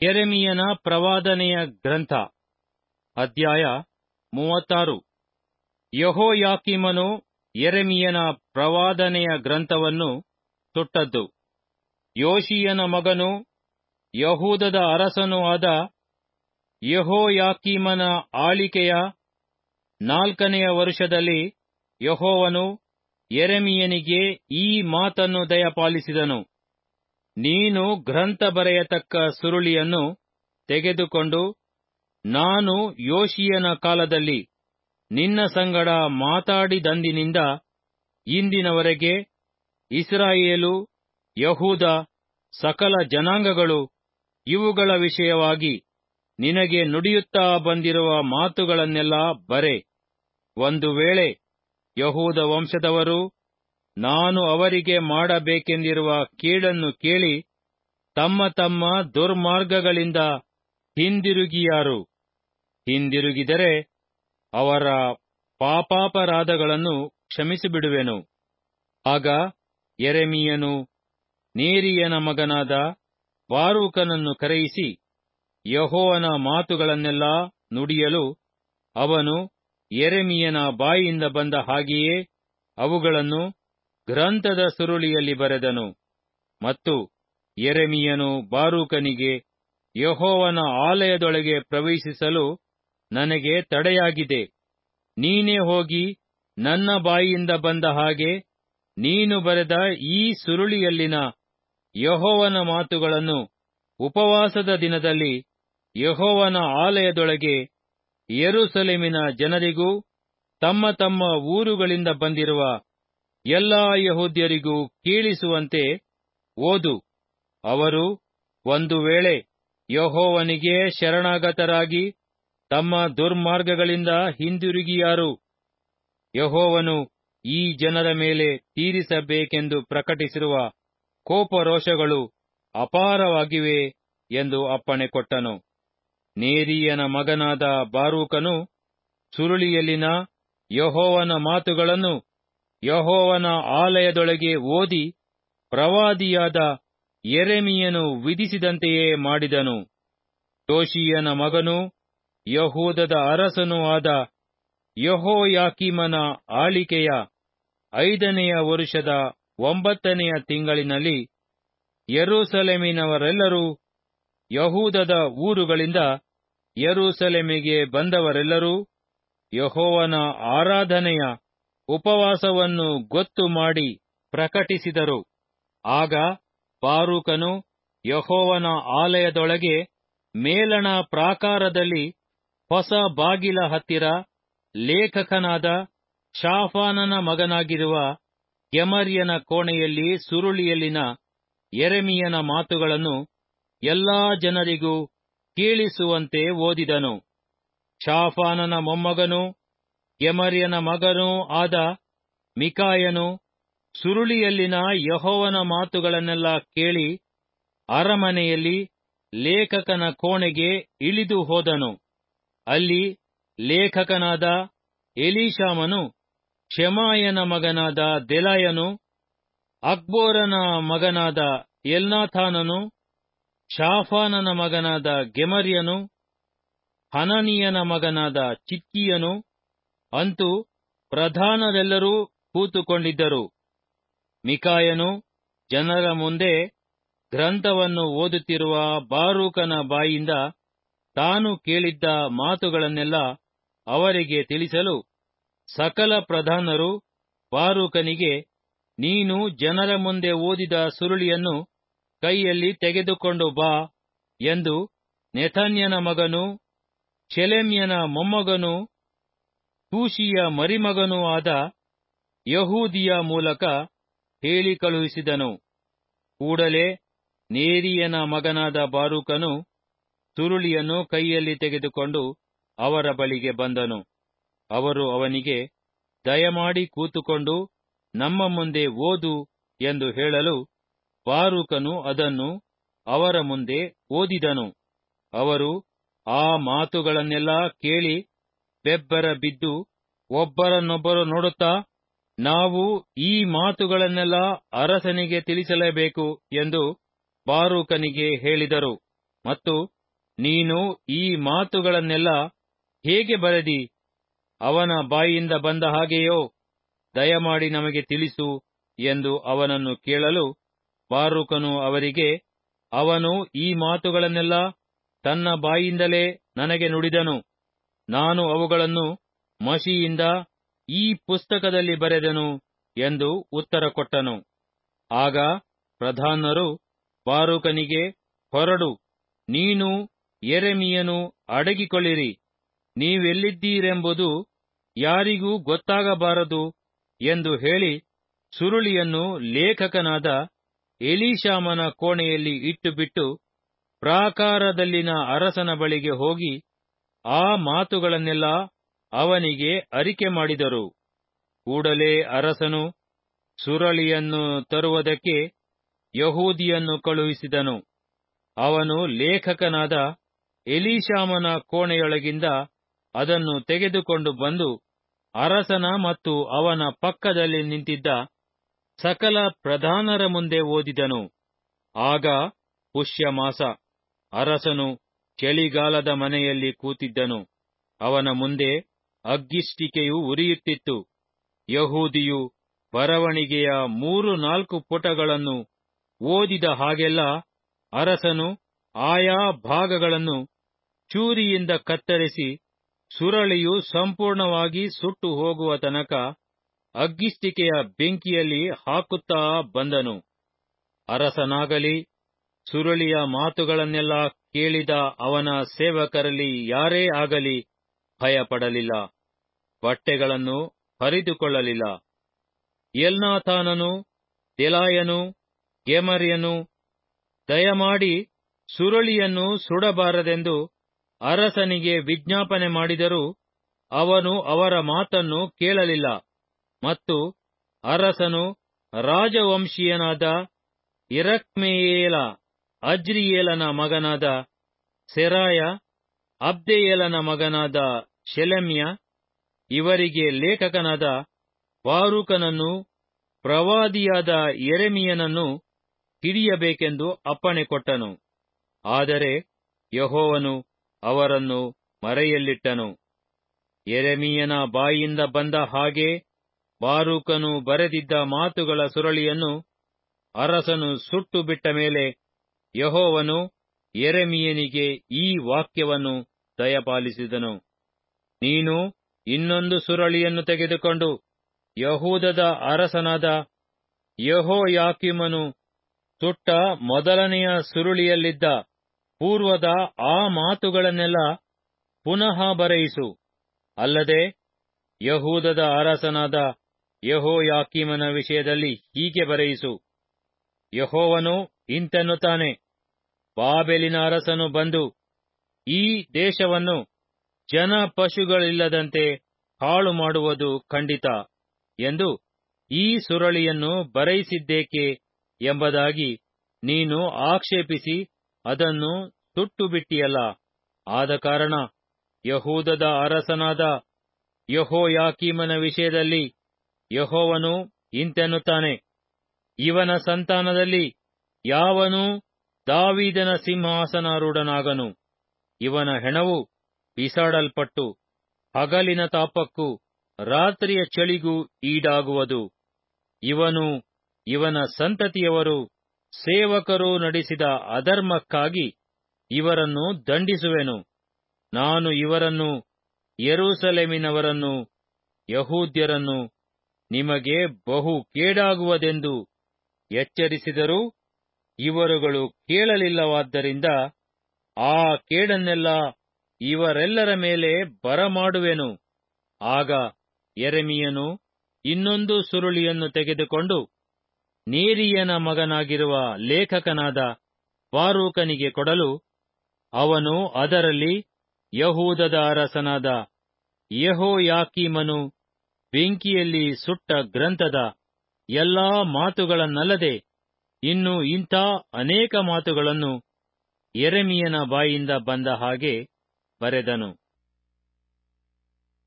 ಯೆರೆಮೀಯನ ಪ್ರವಾದನೆಯ ಗ್ರಂಥ ಅಧ್ಯಾಯ ಮೂವತ್ತಾರು ಯೆಹೋಯಾಕೀಮನು ಯೆರೆಮೀಯನ ಪ್ರವಾದನೆಯ ಗ್ರಂಥವನ್ನು ಸುಟ್ಟದ್ದು ಯೋಷೀಯನ ಮಗನೂ ಯಹೂದದ ಅರಸನೂ ಆದ ಯೆಹೋಯಾಕೀಮನ ಆಳಿಕೆಯ ನಾಲ್ಕನೆಯ ವರುಷದಲ್ಲಿ ಯೆಹೋವನು ಯೆರೆಮೀಯನಿಗೆ ಈ ಮಾತನ್ನು ದಯಪಾಲಿಸಿದನು ನೀನು ಗ್ರಂಥ ಬರೆಯತಕ್ಕ ಸುರುಳಿಯನ್ನು ತೆಗೆದುಕೊಂಡು ನಾನು ಯೋಷೀಯನ ಕಾಲದಲ್ಲಿ ನಿನ್ನ ಸಂಗಡ ಮಾತಾಡಿದಂದಿನಿಂದ ಇಂದಿನವರೆಗೆ ಇಸ್ರಾಯೇಲು ಯಹೂದ ಸಕಲ ಜನಾಂಗಗಳು ಇವುಗಳ ವಿಷಯವಾಗಿ ನಿನಗೆ ನುಡಿಯುತ್ತಾ ಬಂದಿರುವ ಮಾತುಗಳನ್ನೆಲ್ಲಾ ಬರೆ ಒಂದು ವೇಳೆ ಯಹೂದ ವಂಶದವರು ನಾನು ಅವರಿಗೆ ಮಾಡಬೇಕೆಂದಿರುವ ಕೇಡನ್ನು ಕೇಳಿ ತಮ್ಮ ತಮ್ಮ ದುರ್ಮಾರ್ಗಗಳಿಂದ ಹಿಂದಿರುಗಿಯಾರು ಹಿಂದಿರುಗಿದರೆ ಅವರ ಪಾಪಾಪರಾಧಗಳನ್ನು ಕ್ಷಮಿಸಿಬಿಡುವೆನು ಆಗ ಯೆರೆಮೀಯನು ನೇರಿಯನ ಮಗನಾದ ಬಾರೂಕನನ್ನು ಕರೆಯಿಸಿ ಯೆಹೋವನ ಮಾತುಗಳನ್ನೆಲ್ಲಾ ನುಡಿಯಲು ಅವನು ಯೆರೆಮೀಯನ ಬಾಯಿಂದ ಬಂದ ಹಾಗೆಯೇ ಅವುಗಳನ್ನು ಗ್ರಂಥದ ಸುರುಳಿಯಲ್ಲಿ ಬರೆದನು ಮತ್ತು ಯೆರೆಮೀಯನು ಬಾರೂಕನಿಗೆ ಯೆಹೋವನ ಆಲಯದೊಳಗೆ ಪ್ರವೇಶಿಸಲು ನನಗೆ ತಡೆಯಾಗಿದೆ ನೀನೇ ಹೋಗಿ ನನ್ನ ಬಾಯಿಂದ ಬಂದ ಹಾಗೆ ನೀನು ಬರೆದ ಈ ಸುರುಳಿಯಲ್ಲಿನ ಯೆಹೋವನ ಮಾತುಗಳನ್ನು ಉಪವಾಸದ ದಿನದಲ್ಲಿ ಯೆಹೋವನ ಆಲಯದೊಳಗೆ ಯೆರೂಸಲೇಮಿನ ಜನರಿಗೂ ತಮ್ಮ ತಮ್ಮ ಊರುಗಳಿಂದ ಬಂದಿರುವ ಎಲ್ಲಾ ಯಹೂದ್ಯರಿಗೂ ಕೇಳಿಸುವಂತೆ ಓದು ಅವರು ಒಂದು ವೇಳೆ ಯೆಹೋವನಿಗೆ ಶರಣಾಗತರಾಗಿ ತಮ್ಮ ದುರ್ಮಾರ್ಗಗಳಿಂದ ಹಿಂದಿರುಗಿಯಾರು ಯೆಹೋವನು ಈ ಜನರ ಮೇಲೆ ತೀರಿಸಬೇಕೆಂದು ಪ್ರಕಟಿಸಿರುವ ಕೋಪರೋಷಗಳು ಅಪಾರವಾಗಿವೆ ಎಂದು ಅಪ್ಪಣೆ ಕೊಟ್ಟನು ನೇರಿಯನ ಮಗನಾದ ಬಾರೂಕನು ಸುರುಳಿಯಲ್ಲಿನ ಯಹೋವನ ಮಾತುಗಳನ್ನು ಯಹೋವನ ಆಲಯದೊಳಗೆ ಓದಿ ಪ್ರವಾದಿಯಾದ ಯೆರೆಮೀಯನು ವಿಧಿಸಿದಂತೆಯೇ ಮಾಡಿದನು ಯೋಷೀಯನ ಮಗನೂ ಯಹೂದದ ಅರಸನೂ ಆದ ಯೆಹೋಯಾಕೀಮನ ಆಳಿಕೆಯ ಐದನೆಯ ವರುಷದ ಒಂಬತ್ತನೆಯ ತಿಂಗಳಿನಲ್ಲಿ ಯೆರೂಸಲೇಮಿನವರೆಲ್ಲರೂ ಯಹೂದದ ಊರುಗಳಿಂದ ಯೆರೂಸಲೇಮಿಗೆ ಬಂದವರೆಲ್ಲರೂ ಯೆಹೋವನ ಆರಾಧನೆಯ ಉಪವಾಸವನ್ನು ಗೊತ್ತು ಮಾಡಿ ಪ್ರಕಟಿಸಿದರು ಆಗ ಬಾರೂಕನು ಯೆಹೋವನ ಆಲಯದೊಳಗೆ ಮೇಲಣ ಪ್ರಾಕಾರದಲ್ಲಿ ಹೊಸ ಬಾಗಿಲ ಹತ್ತಿರ ಲೇಖಕನಾದ ಶಾಫಾನನ ಮಗನಾಗಿರುವ ಗೆಮರ್ಯನ ಕೋಣೆಯಲ್ಲಿ ಸುರುಳಿಯಲ್ಲಿನ ಯೆರೆಮೀಯನ ಮಾತುಗಳನ್ನು ಎಲ್ಲಾ ಜನರಿಗೂ ಕೇಳಿಸುವಂತೆ ಓದಿದನು ಶಾಫಾನನ ಮೊಮ್ಮಗನೂ ಗೆಮರ್ಯನ ಮಗನೂ ಆದ ಮಿಕಾಯನು ಸುರುಳಿಯಲ್ಲಿನ ಯಹೋವನ ಮಾತುಗಳನ್ನೆಲ್ಲ ಕೇಳಿ ಅರಮನೆಯಲ್ಲಿ ಲೇಖಕನ ಕೋಣೆಗೆ ಇಳಿದು ಹೋದನು ಅಲ್ಲಿ ಲೇಖಕನಾದ ಎಲೀಶಾಮನು ಶೆಮಾಯನ ಮಗನಾದ ದೆಲಾಯನು ಅಕ್ಬೋರನ ಮಗನಾದ ಎಲ್ನಾಥಾನನು ಶಾಫಾನನ ಮಗನಾದ ಗೆಮರ್ಯನು ಹನನಿಯನ ಮಗನಾದ ಚಿಕ್ಕಿಯನು ಅಂತೂ ಪ್ರಧಾನರೆಲ್ಲರೂ ಕೂತುಕೊಂಡಿದ್ದರು ಮಿಕಾಯನು ಜನರ ಮುಂದೆ ಗ್ರಂಥವನ್ನು ಓದುತ್ತಿರುವ ಬಾರೂಕನ ಬಾಯಿಂದ ತಾನು ಕೇಳಿದ್ದ ಮಾತುಗಳನ್ನೆಲ್ಲ ಅವರಿಗೆ ತಿಳಿಸಲು ಸಕಲ ಪ್ರಧಾನರು ಬಾರೂಕನಿಗೆ ನೀನು ಜನರ ಮುಂದೆ ಓದಿದ ಸುರುಳಿಯನ್ನು ಕೈಯಲ್ಲಿ ತೆಗೆದುಕೊಂಡು ಬಾ ಎಂದು ನೆಥನ್ಯನ ಮಗನೂ ಶೆಲೆಮ್ಯನ ಮೊಮ್ಮಗನೂ ಕೂಶಿಯ ಮರಿಮಗನೂ ಆದ ಯಹೂದಿಯ ಮೂಲಕ ಹೇಳಿ ಕಳುಹಿಸಿದನು ಕೂಡಲೇ ನೇರಿಯನ ಮಗನಾದ ಬಾರೂಕನು ಸುರುಳಿಯನ್ನು ಕೈಯಲ್ಲಿ ತೆಗೆದುಕೊಂಡು ಅವರ ಬಳಿಗೆ ಬಂದನು ಅವರು ಅವನಿಗೆ ದಯಮಾಡಿ ಕೂತುಕೊಂಡು ನಮ್ಮ ಮುಂದೆ ಓದು ಎಂದು ಹೇಳಲು ಬಾರೂಕನು ಅದನ್ನು ಅವರ ಮುಂದೆ ಓದಿದನು ಅವರು ಆ ಮಾತುಗಳನ್ನೆಲ್ಲ ಕೇಳಿ ಬೆಬ್ಬರ ಬಿದ್ದು ಒಬ್ಬರನ್ನೊಬ್ಬರು ನೋಡುತ್ತಾ ನಾವು ಈ ಮಾತುಗಳನ್ನೆಲ್ಲ ಅರಸನಿಗೆ ತಿಳಿಸಲೇಬೇಕು ಎಂದು ಬಾರೂಕನಿಗೆ ಹೇಳಿದರು ಮತ್ತು ನೀನು ಈ ಮಾತುಗಳನ್ನೆಲ್ಲ ಹೇಗೆ ಬರೆದಿ ಅವನ ಬಾಯಿಂದ ಬಂದ ಹಾಗೆಯೋ ದಯಮಾಡಿ ನಮಗೆ ತಿಳಿಸು ಎಂದು ಅವನನ್ನು ಕೇಳಲು ಬಾರೂಕನು ಅವರಿಗೆ ಅವನು ಈ ಮಾತುಗಳನ್ನೆಲ್ಲ ತನ್ನ ಬಾಯಿಂದಲೇ ನನಗೆ ನುಡಿದನು ನಾನು ಅವುಗಳನ್ನು ಮಸಿಯಿಂದ ಈ ಪುಸ್ತಕದಲ್ಲಿ ಬರೆದೆನು ಎಂದು ಉತ್ತರ ಕೊಟ್ಟನು ಆಗ ಪ್ರಧಾನರು ಬಾರೂಕನಿಗೆ ಹೊರಡು ನೀನು ಎರೆಮಿಯನು ಅಡಗಿಕೊಳ್ಳಿರಿ ನೀವೆಲ್ಲಿದ್ದೀರೆಂಬುದು ಯಾರಿಗೂ ಗೊತ್ತಾಗಬಾರದು ಎಂದು ಹೇಳಿ ಸುರುಳಿಯನ್ನು ಲೇಖಕನಾದ ಎಲೀಶಾಮನ ಕೋಣೆಯಲ್ಲಿ ಇಟ್ಟುಬಿಟ್ಟು ಪ್ರಾಕಾರದಲ್ಲಿನ ಅರಸನ ಬಳಿಗೆ ಹೋಗಿ ಆ ಮಾತುಗಳನ್ನೆಲ್ಲ ಅವನಿಗೆ ಅರಿಕೆ ಮಾಡಿದರು ಕೂಡಲೇ ಅರಸನು ಸುರಳಿಯನ್ನು ತರುವುದಕ್ಕೆ ಯಹೂದಿಯನ್ನು ಕಳುಹಿಸಿದನು ಅವನು ಲೇಖಕನಾದ ಎಲೀಶಾಮನ ಕೋಣೆಯೊಳಗಿಂದ ಅದನ್ನು ತೆಗೆದುಕೊಂಡು ಬಂದು ಅರಸನ ಮತ್ತು ಅವನ ಪಕ್ಕದಲ್ಲಿ ನಿಂತಿದ್ದ ಸಕಲ ಪ್ರಧಾನರ ಮುಂದೆ ಓದಿದನು ಆಗ ಪುಷ್ಯಮಾಸ ಅರಸನು ಚಳಿಗಾಲದ ಮನೆಯಲ್ಲಿ ಕೂತಿದ್ದನು ಅವನ ಮುಂದೆ ಅಗ್ಗಿಷ್ಟಿಕೆಯು ಉರಿಯುತ್ತಿತ್ತು ಯಹೂದಿಯು ಬರವಣಿಗೆಯ ಮೂರು ನಾಲ್ಕು ಪುಟಗಳನ್ನು ಓದಿದ ಹಾಗೆಲ್ಲ ಅರಸನು ಆಯಾ ಭಾಗಗಳನ್ನು ಚೂರಿಯಿಂದ ಕತ್ತರಿಸಿ ಸುರಳಿಯು ಸಂಪೂರ್ಣವಾಗಿ ಸುಟ್ಟು ಹೋಗುವ ತನಕ ಅಗ್ಗಿಷ್ಟಿಕೆಯ ಬೆಂಕಿಯಲ್ಲಿ ಹಾಕುತ್ತಾ ಬಂದನು ಅರಸನಾಗಲಿ ಸುರುಳಿಯ ಮಾತುಗಳನ್ನೆಲ್ಲ ಕೇಳಿದ ಅವನ ಸೇವಕರಲ್ಲಿ ಯಾರೇ ಆಗಲಿ ಭಯಪಡಲಿಲ್ಲ ಬಟ್ಟೆಗಳನ್ನು ಹರಿದುಕೊಳ್ಳಲಿಲ್ಲ ಎಲ್ನಾಥಾನನು ದೆಲಾಯನು ಗೆಮರ್ಯನು ದಯಮಾಡಿ ಸುರುಳಿಯನ್ನು ಸುಡಬಾರದೆಂದು ಅರಸನಿಗೆ ವಿಜ್ಞಾಪನೆ ಮಾಡಿದರೂ ಅವನು ಅವರ ಮಾತನ್ನು ಕೇಳಲಿಲ್ಲ ಮತ್ತು ಅರಸನು ರಾಜವಂಶೀಯನಾದ ಇರಕ್ಮೆಯೇಲ ಅಜ್ರಿಯೇಲನ ಮಗನಾದ ಸೆರಾಯ ಅಬ್ದೆಯೇಲನ ಮಗನಾದ ಶೆಲೆಮ್ಯ ಇವರಿಗೆ ಲೇಖಕನಾದ ಬಾರೂಕನನ್ನು ಪ್ರವಾದಿಯಾದ ಎರೆಮಿಯನನ್ನು ಹಿಡಿಯಬೇಕೆಂದು ಅಪ್ಪಣೆ ಕೊಟ್ಟನು ಆದರೆ ಯಹೋವನು ಅವರನ್ನು ಮರೆಯಲ್ಲಿಟ್ಟನು ಎರೆಮೀಯನ ಬಾಯಿಂದ ಬಂದ ಹಾಗೆ ಬಾರೂಕನು ಬರೆದಿದ್ದ ಮಾತುಗಳ ಸುರಳಿಯನ್ನು ಅರಸನು ಸುಟ್ಟು ಬಿಟ್ಟ ಮೇಲೆ ಯಹೋವನು ಎರೆಮೀಯನಿಗೆ ಈ ವಾಕ್ಯವನ್ನು ದಯಪಾಲಿಸಿದನು ನೀನು ಇನ್ನೊಂದು ಸುರಳಿಯನ್ನು ತೆಗೆದುಕೊಂಡು ಯಹೂದದ ಅರಸನಾದ ಯಹೋಯಾಕಿಮನು ಸುಟ್ಟ ಮೊದಲನೆಯ ಸುರುಳಿಯಲ್ಲಿದ್ದ ಪೂರ್ವದ ಆ ಮಾತುಗಳನ್ನೆಲ್ಲ ಪುನಃ ಬರೆಯಿಸು ಅಲ್ಲದೆ ಯಹೂದದ ಅರಸನಾದ ಯಹೋಯಾಕೀಮನ ವಿಷಯದಲ್ಲಿ ಹೀಗೆ ಬರೆಯಿಸು ಯಹೋವನು ಇಂತೆನ್ನುತ್ತಾನೆ ಬಾಬೆಲಿನ ಅರಸನು ಬಂದು ಈ ದೇಶವನ್ನು ಜನ ಪಶುಗಳಿಲ್ಲದಂತೆ ಹಾಳು ಮಾಡುವುದು ಖಂಡಿತ ಎಂದು ಈ ಸುರಳಿಯನ್ನು ಬರೆಯಿಸಿದ್ದೇಕೆ ಎಂಬುದಾಗಿ ನೀನು ಆಕ್ಷೇಪಿಸಿ ಅದನ್ನು ಸುಟ್ಟು ಬಿಟ್ಟಿಯಲ್ಲ ಆದ ಕಾರಣ ಯಹೂದದ ಅರಸನಾದ ಯಹೋಯಾಕೀಮನ ವಿಷಯದಲ್ಲಿ ಯಹೋವನು ಇಂತೆನ್ನುತ್ತಾನೆ ಇವನ ಸಂತಾನದಲ್ಲಿ ಯಾವನೂ ದಾವೀದನ ಸಿಂಹಾಸನಾರೂಢನಾಗನು ಇವನ ಹೆಣವು ಬಿಸಾಡಲ್ಪಟ್ಟು ಹಗಲಿನ ತಾಪಕ್ಕೂ ರಾತ್ರಿಯ ಚಳಿಗೂ ಈಡಾಗುವುದು ಇವನು ಇವನ ಸಂತತಿಯವರು ಸೇವಕರು ನಡೆಸಿದ ಅಧರ್ಮಕ್ಕಾಗಿ ಇವರನ್ನು ದಂಡಿಸುವೆನು ನಾನು ಇವರನ್ನು ಯೆರೂಸಲೇಮಿನವರನ್ನು ಯಹೂದ್ಯರನ್ನು ನಿಮಗೆ ಬಹು ಕೇಡಾಗುವುದೆಂದು ಎಚ್ಚರಿಸಿದರೂ ಇವರುಗಳು ಕೇಳಲಿಲ್ಲವಾದ್ದರಿಂದ ಆ ಕೇಡನ್ನೆಲ್ಲ ಇವರೆಲ್ಲರ ಮೇಲೆ ಬರಮಾಡುವೆನು ಆಗ ಎರೆಮಿಯನು ಇನ್ನೊಂದು ಸುರುಳಿಯನ್ನು ತೆಗೆದುಕೊಂಡು ನೇರಿಯನ ಮಗನಾಗಿರುವ ಲೇಖಕನಾದ ಬಾರೂಕನಿಗೆ ಕೊಡಲು ಅವನು ಅದರಲ್ಲಿ ಯಹೂದದ ಅರಸನಾದ ಯೆಹೋಯಾಕೀಮನು ಬೆಂಕಿಯಲ್ಲಿ ಸುಟ್ಟ ಗ್ರಂಥದ ಎಲ್ಲಾ ಮಾತುಗಳನ್ನಲ್ಲದೆ ಇನ್ನು ಇಂಥ ಅನೇಕ ಮಾತುಗಳನ್ನು ಎರೆಮಿಯನ ಬಾಯಿಂದ ಬಂದ ಹಾಗೆ ಬರೆದನು